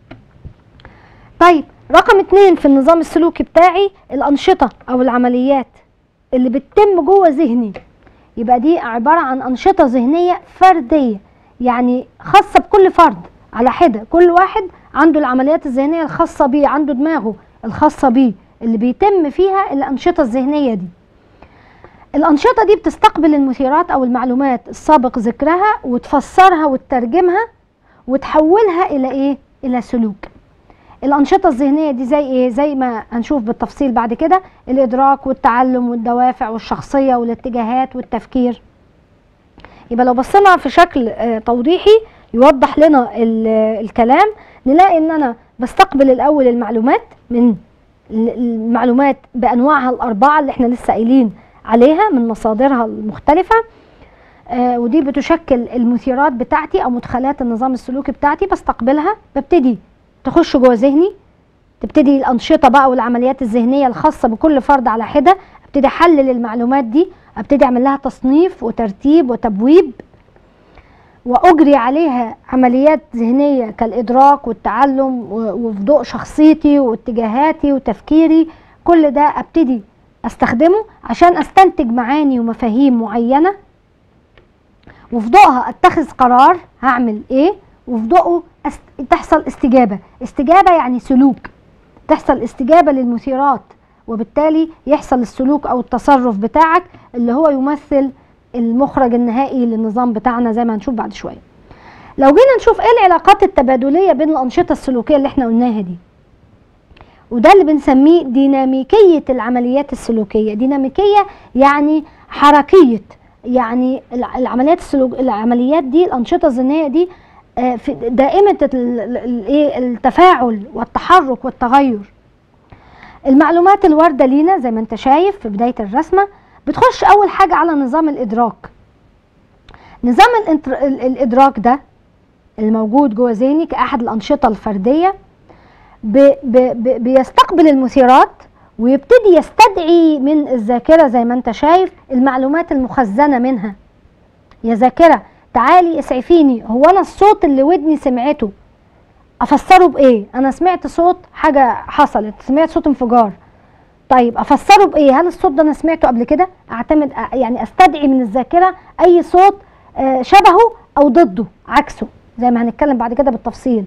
طيب رقم اتنين في النظام السلوكي بتاعي الانشطه او العمليات اللي بتتم جوه ذهني يبقى دي عباره عن انشطه ذهنيه فرديه يعني خاصه بكل فرد على حده كل واحد عنده العمليات الذهنيه الخاصه بيه عنده دماغه الخاصه بيه اللي بيتم فيها الأنشطة الذهنية دي الأنشطة دي بتستقبل المثيرات أو المعلومات السابق ذكرها وتفسرها وتترجمها وتحولها إلى إيه؟ إلى سلوك الأنشطة الذهنية دي زي إيه؟ زي ما هنشوف بالتفصيل بعد كده الإدراك والتعلم والدوافع والشخصية والاتجاهات والتفكير يبقى لو بصينا في شكل توضيحي يوضح لنا الكلام نلاقي ان انا بستقبل الاول المعلومات من المعلومات بانواعها الاربعه اللي احنا لسه قايلين عليها من مصادرها المختلفه آه ودي بتشكل المثيرات بتاعتي او مدخلات النظام السلوكي بتاعتي بستقبلها ببتدي تخش جوه ذهني تبتدي الانشطه بقى والعمليات الذهنيه الخاصه بكل فرد على حده ابتدي احلل المعلومات دي ابتدي اعمل لها تصنيف وترتيب وتبويب واجري عليها عمليات ذهنيه كالادراك والتعلم وفي ضوء شخصيتي واتجاهاتي وتفكيري كل ده ابتدي استخدمه عشان استنتج معاني ومفاهيم معينه وفي ضوءها اتخذ قرار هعمل ايه وفي ضوءه أست... تحصل استجابه استجابه يعني سلوك تحصل استجابه للمثيرات وبالتالي يحصل السلوك او التصرف بتاعك اللي هو يمثل المخرج النهائي للنظام بتاعنا زي ما هنشوف بعد شويه لو جينا نشوف ايه العلاقات التبادليه بين الانشطه السلوكيه اللي احنا قلناها دي وده اللي بنسميه ديناميكيه العمليات السلوكيه ديناميكيه يعني حركيه يعني العمليات السلوك العمليات دي الانشطه الذهنيه دي في دائمه التفاعل والتحرك والتغير المعلومات الوارده لينا زي ما انت شايف في بدايه الرسمه بتخش اول حاجه على نظام الادراك نظام الانتر... الادراك ده الموجود جوه ذهني كاحد الانشطه الفرديه ب... ب... ب... بيستقبل المثيرات ويبتدي يستدعي من الذاكره زي ما انت شايف المعلومات المخزنه منها يا ذاكره تعالي اسعفيني هو انا الصوت اللي ودني سمعته افسره بايه انا سمعت صوت حاجه حصلت سمعت صوت انفجار طيب افسره بايه هل الصوت ده انا سمعته قبل كده اعتمد يعني استدعي من الذاكره اي صوت شبهه او ضده عكسه زي ما هنتكلم بعد كده بالتفصيل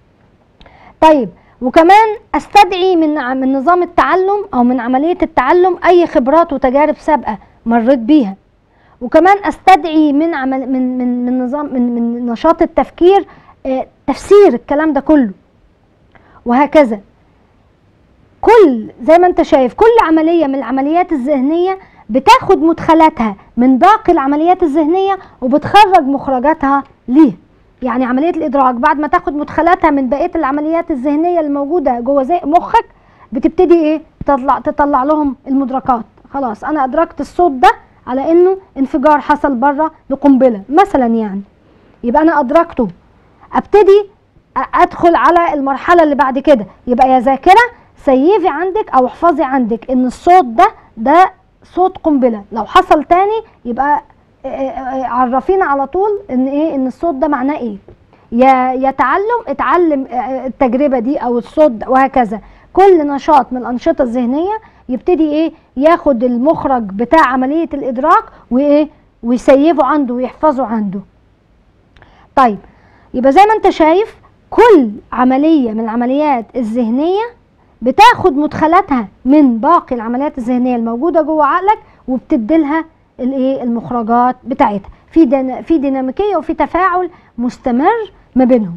طيب وكمان استدعي من من نظام التعلم او من عمليه التعلم اي خبرات وتجارب سابقه مريت بيها وكمان استدعي من عمل من من من نظام من من نشاط التفكير آه، تفسير الكلام ده كله وهكذا كل زي ما انت شايف كل عملية من العمليات الذهنية بتاخد مدخلاتها من باقي العمليات الذهنية وبتخرج مخرجاتها ليه يعني عملية الإدراك بعد ما تاخد مدخلاتها من بقية العمليات الذهنية الموجودة جوه زي مخك بتبتدي ايه تطلع, تطلع لهم المدركات خلاص انا ادركت الصوت ده على انه انفجار حصل بره لقنبلة مثلا يعني يبقى انا ادركته ابتدي ادخل على المرحله اللي بعد كده يبقى يا ذاكره سيفي عندك او احفظي عندك ان الصوت ده ده صوت قنبله لو حصل تاني يبقى عرفينا على طول ان ايه ان الصوت ده معناه ايه يا يا تعلم اتعلم التجربه دي او الصوت وهكذا كل نشاط من الانشطه الذهنيه يبتدي ايه ياخد المخرج بتاع عمليه الادراك وايه ويسيفه عنده ويحفظه عنده طيب يبقى زي ما انت شايف كل عملية من العمليات الذهنية بتاخد مدخلاتها من باقي العمليات الذهنية الموجودة جوه عقلك وبتديلها الايه المخرجات بتاعتها في دينا في ديناميكية وفي تفاعل مستمر ما بينهم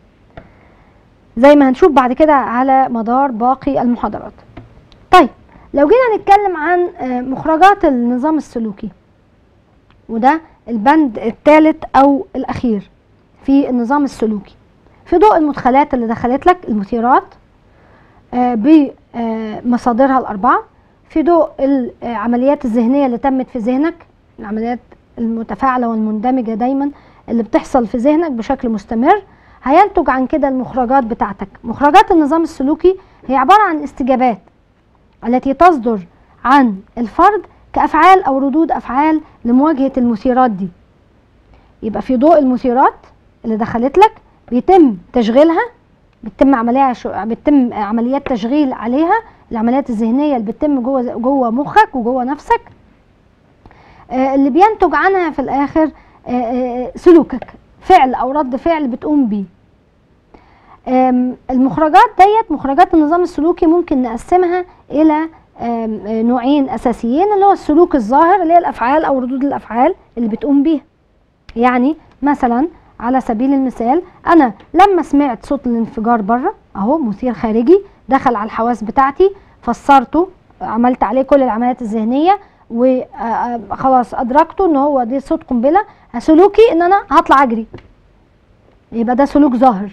زي ما هنشوف بعد كده على مدار باقي المحاضرات طيب لو جينا نتكلم عن مخرجات النظام السلوكي وده البند الثالث او الاخير في النظام السلوكي في ضوء المدخلات اللي دخلت لك المثيرات آه بمصادرها الأربعة في ضوء العمليات الذهنية اللي تمت في ذهنك العمليات المتفاعلة والمندمجة دايما اللي بتحصل في ذهنك بشكل مستمر هينتج عن كده المخرجات بتاعتك مخرجات النظام السلوكي هي عبارة عن استجابات التي تصدر عن الفرد كأفعال أو ردود أفعال لمواجهة المثيرات دي يبقى في ضوء المثيرات اللي دخلت لك بيتم تشغيلها بتتم عمليه بتتم عمليات تشغيل عليها العمليات الذهنيه اللي بتتم جوه جوه مخك وجوه نفسك آه اللي بينتج عنها في الاخر آه آه سلوكك فعل او رد فعل بتقوم بيه المخرجات ديت مخرجات النظام السلوكي ممكن نقسمها الى نوعين اساسيين اللي هو السلوك الظاهر اللي هي الافعال او ردود الافعال اللي بتقوم بيها يعني مثلا على سبيل المثال انا لما سمعت صوت الانفجار بره اهو مثير خارجي دخل على الحواس بتاعتي فسرته عملت عليه كل العمليات الذهنيه وخلاص ادركته ان هو دي صوت قنبله سلوكي ان انا هطلع اجري يبقى ده سلوك ظاهر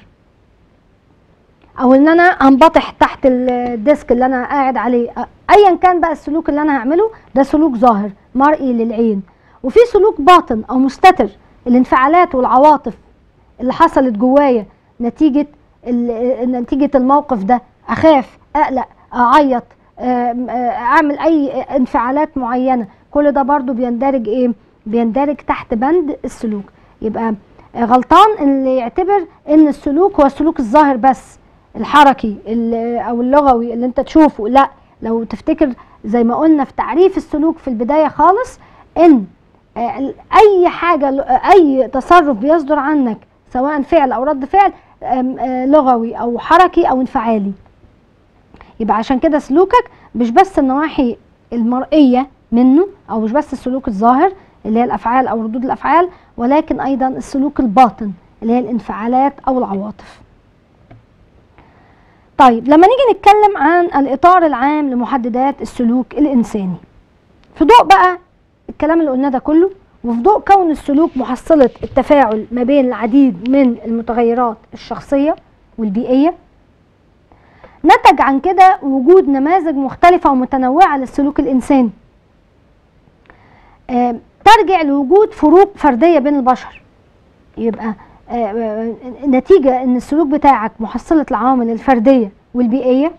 او ان انا هنبطح تحت الديسك اللي انا قاعد عليه ايا كان بقى السلوك اللي انا هعمله ده سلوك ظاهر مرئي للعين وفي سلوك باطن او مستتر الانفعالات والعواطف اللي حصلت جوايا نتيجة نتيجة الموقف ده أخاف أقلق أعيط أعمل أي انفعالات معينة كل ده برضو بيندرج إيه؟ بيندرج تحت بند السلوك يبقى غلطان اللي يعتبر إن السلوك هو السلوك الظاهر بس الحركي أو اللغوي اللي أنت تشوفه لا لو تفتكر زي ما قلنا في تعريف السلوك في البداية خالص إن اي حاجه اي تصرف بيصدر عنك سواء فعل او رد فعل لغوي او حركي او انفعالي يبقى عشان كده سلوكك مش بس النواحي المرئيه منه او مش بس السلوك الظاهر اللي هي الافعال او ردود الافعال ولكن ايضا السلوك الباطن اللي هي الانفعالات او العواطف طيب لما نيجي نتكلم عن الاطار العام لمحددات السلوك الانساني في ضوء بقى الكلام اللي قلناه ده كله وفي ضوء كون السلوك محصلة التفاعل ما بين العديد من المتغيرات الشخصية والبيئية نتج عن كده وجود نماذج مختلفة ومتنوعة للسلوك الإنساني آه ترجع لوجود فروق فردية بين البشر يبقى آه نتيجة ان السلوك بتاعك محصلة العوامل الفردية والبيئية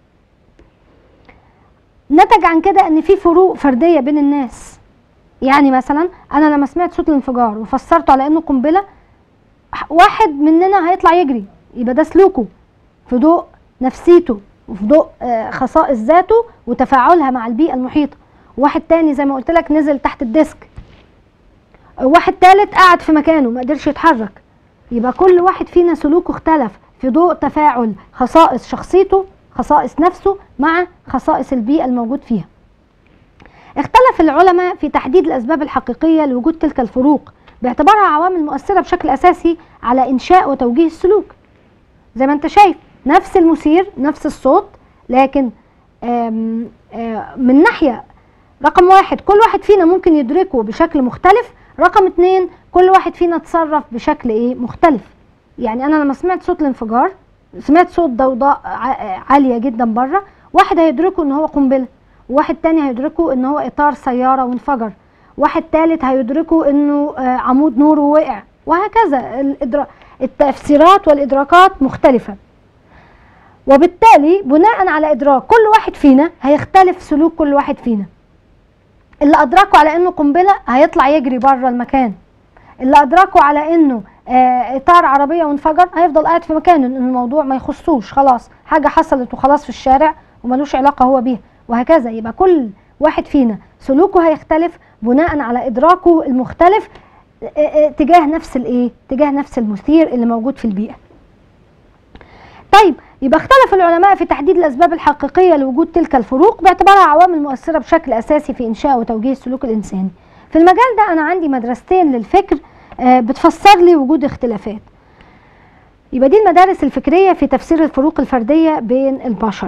نتج عن كده ان في فروق فردية بين الناس يعني مثلا انا لما سمعت صوت الانفجار وفسرته على انه قنبله واحد مننا هيطلع يجري يبقى ده سلوكه في ضوء نفسيته وفي ضوء خصائص ذاته وتفاعلها مع البيئه المحيطه واحد تاني زي ما قلت لك نزل تحت الديسك واحد تالت قعد في مكانه ما قدرش يتحرك يبقى كل واحد فينا سلوكه اختلف في ضوء تفاعل خصائص شخصيته خصائص نفسه مع خصائص البيئه الموجود فيها اختلف العلماء في تحديد الأسباب الحقيقية لوجود تلك الفروق باعتبارها عوامل مؤثره بشكل اساسي على انشاء وتوجيه السلوك زي ما انت شايف نفس المثير نفس الصوت لكن آم آم من ناحيه رقم واحد كل واحد فينا ممكن يدركه بشكل مختلف رقم اتنين كل واحد فينا تصرف بشكل ايه مختلف يعني انا لما سمعت صوت الانفجار سمعت صوت ضوضاء عاليه جدا بره واحد هيدركه ان هو قنبله وواحد تاني هيدركه ان هو اطار سياره وانفجر واحد تالت هيدركه انه عمود نور وقع وهكذا التفسيرات والادراكات مختلفه وبالتالي بناء على ادراك كل واحد فينا هيختلف سلوك كل واحد فينا اللي ادركه على انه قنبله هيطلع يجري بره المكان اللي ادركه على انه آه اطار عربيه وانفجر هيفضل قاعد في مكانه لان الموضوع ما يخصوش خلاص حاجه حصلت وخلاص في الشارع وملوش علاقه هو بيها وهكذا يبقى كل واحد فينا سلوكه هيختلف بناء على ادراكه المختلف آه آه تجاه نفس الايه تجاه نفس المثير اللي موجود في البيئه طيب يبقى اختلف العلماء في تحديد الاسباب الحقيقيه لوجود تلك الفروق باعتبارها عوامل مؤثره بشكل اساسي في انشاء وتوجيه السلوك الانساني في المجال ده انا عندي مدرستين للفكر بتفسر لي وجود اختلافات يبقى دي المدارس الفكريه في تفسير الفروق الفرديه بين البشر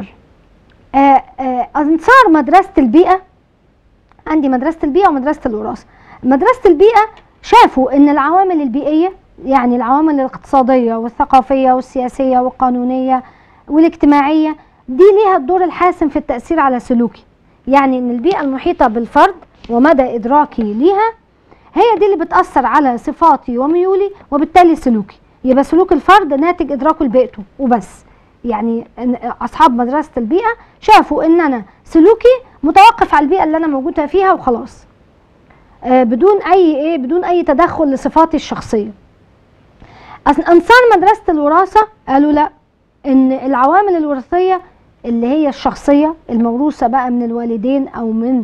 انصار مدرسه البيئه عندي مدرسه البيئه ومدرسه الوراثه مدرسه البيئه شافوا ان العوامل البيئيه يعني العوامل الاقتصاديه والثقافيه والسياسيه والقانونيه والاجتماعيه دي ليها الدور الحاسم في التاثير على سلوكي يعني ان البيئه المحيطه بالفرد ومدى ادراكي ليها هي دي اللي بتاثر على صفاتي وميولي وبالتالي سلوكي يبقى سلوك الفرد ناتج ادراكه لبيئته وبس يعني اصحاب مدرسه البيئه شافوا ان انا سلوكي متوقف على البيئه اللي انا موجوده فيها وخلاص آه بدون اي ايه بدون اي تدخل لصفاتي الشخصيه انصار مدرسه الوراثه قالوا لا ان العوامل الوراثيه اللي هي الشخصيه الموروثه بقى من الوالدين او من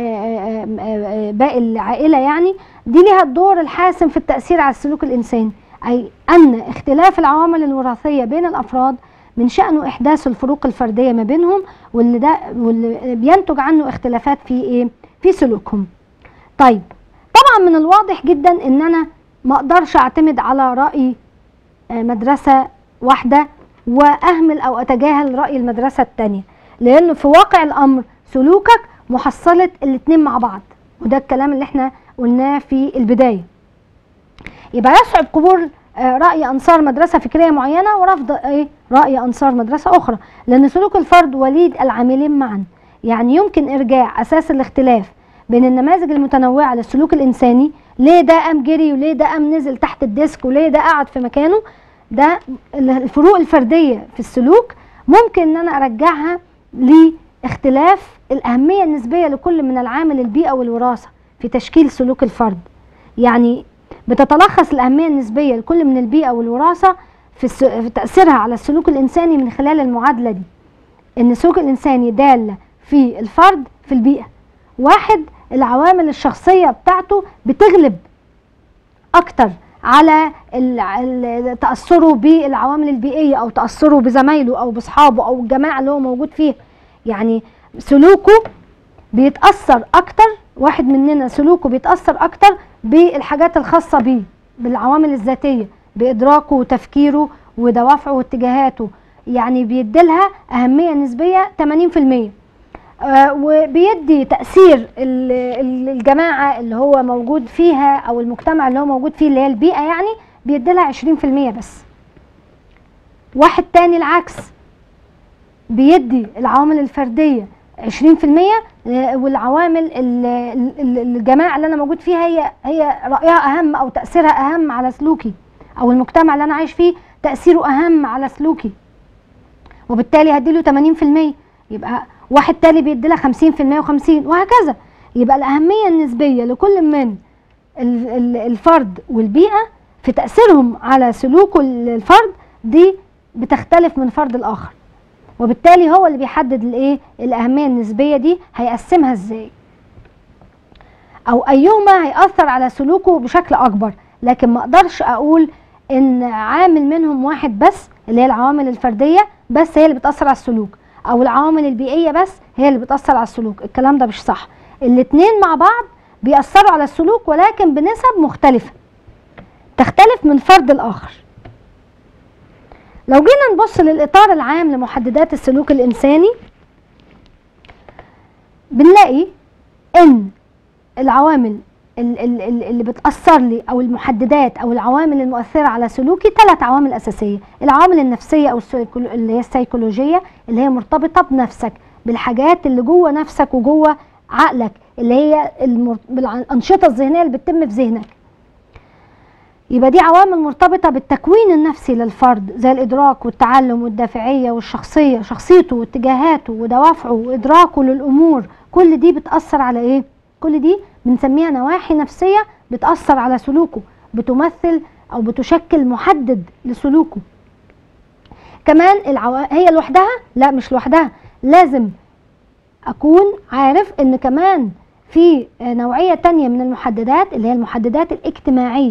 باقي العائله يعني دي ليها الدور الحاسم في التاثير على السلوك الانساني اي ان اختلاف العوامل الوراثيه بين الافراد من شانه احداث الفروق الفرديه ما بينهم واللي ده واللي بينتج عنه اختلافات في ايه في سلوكهم طيب طبعا من الواضح جدا ان انا ما اقدرش اعتمد على راي مدرسه واحده واهمل او اتجاهل راي المدرسه الثانيه لانه في واقع الامر سلوكك محصله الاثنين مع بعض وده الكلام اللي احنا قلناه في البدايه يبقى يصعب قبول راي انصار مدرسه فكريه معينه ورفض ايه راي انصار مدرسه اخرى لان سلوك الفرد وليد العاملين معا يعني يمكن ارجاع اساس الاختلاف بين النماذج المتنوعه للسلوك الانساني ليه ده قام جري وليه ده قام نزل تحت الديسك وليه ده قعد في مكانه ده الفروق الفرديه في السلوك ممكن ان انا ارجعها لاختلاف الاهميه النسبيه لكل من العامل البيئه والوراثه في تشكيل سلوك الفرد يعني بتتلخص الاهميه النسبيه لكل من البيئه والوراثه في, في تاثيرها على السلوك الانساني من خلال المعادله دي ان السلوك الانساني داله في الفرد في البيئه واحد العوامل الشخصيه بتاعته بتغلب اكتر على تاثره بالعوامل البيئيه او تاثره بزمايله او باصحابه او الجماعه اللي هو موجود فيها يعني سلوكه بيتاثر اكتر واحد مننا سلوكه بيتاثر اكتر بالحاجات الخاصه بيه بالعوامل الذاتيه بادراكه وتفكيره ودوافعه واتجاهاته يعني بيديلها اهميه نسبيه 80% آه وبيدي تاثير الجماعه اللي هو موجود فيها او المجتمع اللي هو موجود فيه اللي هي البيئه يعني بيديلها 20% بس واحد تاني العكس بيدي العوامل الفرديه 20% والعوامل الجماعه اللي انا موجود فيها هي هي رايها اهم او تاثيرها اهم على سلوكي او المجتمع اللي انا عايش فيه تاثيره اهم على سلوكي وبالتالي هديله 80% يبقى واحد تاني بيدي لها 50% و50 وهكذا يبقى الاهميه النسبيه لكل من الفرد والبيئه في تاثيرهم على سلوك الفرد دي بتختلف من فرد لاخر وبالتالي هو اللي بيحدد الايه الاهميه النسبيه دي هيقسمها ازاي او ايهما هياثر على سلوكه بشكل اكبر لكن ما اقدرش اقول ان عامل منهم واحد بس اللي هي العوامل الفرديه بس هي اللي بتاثر على السلوك او العوامل البيئيه بس هي اللي بتاثر على السلوك الكلام ده مش صح الاثنين مع بعض بيأثروا على السلوك ولكن بنسب مختلفه تختلف من فرد لاخر لو جينا نبص للاطار العام لمحددات السلوك الانساني بنلاقي ان العوامل ال- ال- ال- اللي بتأثر لي أو المحددات أو العوامل المؤثرة على سلوكي ثلاث عوامل أساسية العوامل النفسية أو السيكولو- اللي هي السيكولوجية اللي هي مرتبطة بنفسك بالحاجات اللي جوه نفسك وجوه عقلك اللي هي المر... بالأنشطة الذهنية اللي بتتم في ذهنك يبقى دي عوامل مرتبطة بالتكوين النفسي للفرد زي الإدراك والتعلم والدافعية والشخصية شخصيته واتجاهاته ودوافعه وإدراكه للأمور كل دي بتأثر على إيه؟ كل دي بنسميها نواحي نفسية بتأثر على سلوكه بتمثل أو بتشكل محدد لسلوكه كمان العوا... هي لوحدها لا مش لوحدها لازم أكون عارف إن كمان في نوعية تانية من المحددات اللي هي المحددات الاجتماعية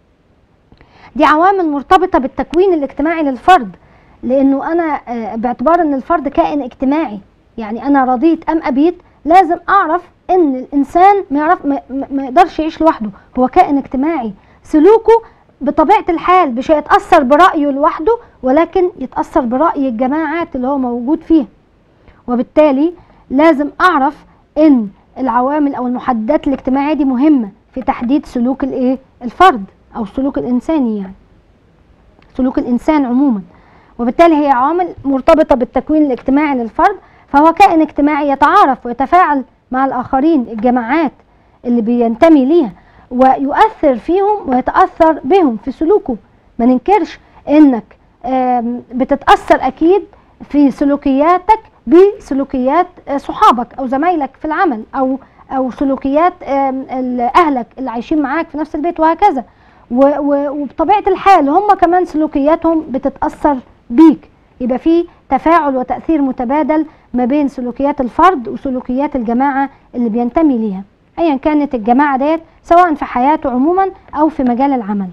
دي عوامل مرتبطة بالتكوين الاجتماعي للفرد لأنه أنا آه، باعتبار إن الفرد كائن اجتماعي يعني أنا رضيت أم أبيت لازم أعرف إن الإنسان ما يعرف ما, ما ما يقدرش يعيش لوحده هو كائن اجتماعي سلوكه بطبيعة الحال مش هيتأثر برأيه لوحده ولكن يتأثر برأي الجماعات اللي هو موجود فيها وبالتالي لازم أعرف إن العوامل أو المحددات الاجتماعية دي مهمة في تحديد سلوك الإيه الفرد أو السلوك الإنساني يعني سلوك الإنسان عموما وبالتالي هي عوامل مرتبطة بالتكوين الاجتماعي للفرد فهو كائن اجتماعي يتعارف ويتفاعل مع الآخرين الجماعات اللي بينتمي ليها ويؤثر فيهم ويتأثر بهم في سلوكه ما ننكرش انك آم، بتتأثر اكيد في سلوكياتك بسلوكيات آه، صحابك او زمايلك في العمل او او سلوكيات آم، ال- اهلك اللي عايشين معاك في نفس البيت وهكذا و- و- وبطبيعة الحال هم كمان سلوكياتهم بتتأثر بيك يبقى في تفاعل وتأثير متبادل ما بين سلوكيات الفرد وسلوكيات الجماعة اللي بينتمي ليها ايا كانت الجماعة ديت سواء في حياته عموما او في مجال العمل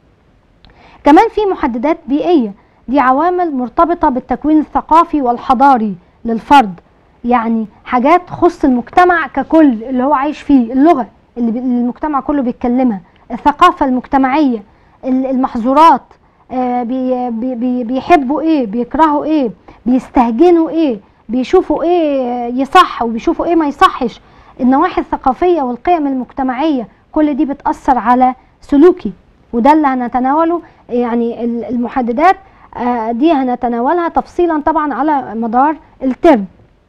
كمان في محددات بيئية دي عوامل مرتبطة بالتكوين الثقافي والحضاري للفرد يعني حاجات تخص المجتمع ككل اللي هو عايش فيه اللغة اللي بي- اللي المجتمع كله بيتكلمها الثقافة المجتمعية ال- المحظورات آه، بي بي بي بيحبوا ايه بيكرهوا ايه بيستهجنوا ايه بيشوفوا ايه يصح وبيشوفوا ايه ما يصحش النواحي الثقافية والقيم المجتمعية كل دي بتأثر على سلوكي وده اللي هنتناوله يعني ال- المحددات آه، دي هنتناولها تفصيلا طبعا على مدار الترم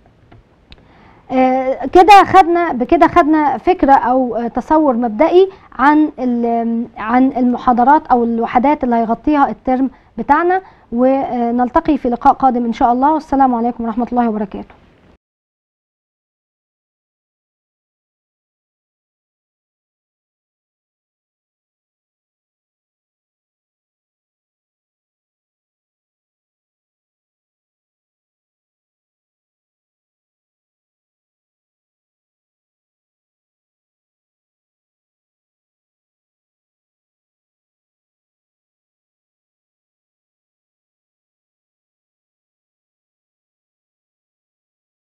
آه، كده خدنا بكده خدنا فكره او آه، تصور مبدئي عن ال- عن المحاضرات او الوحدات اللي هيغطيها الترم بتاعنا ونلتقي في لقاء قادم ان شاء الله والسلام عليكم ورحمه الله وبركاته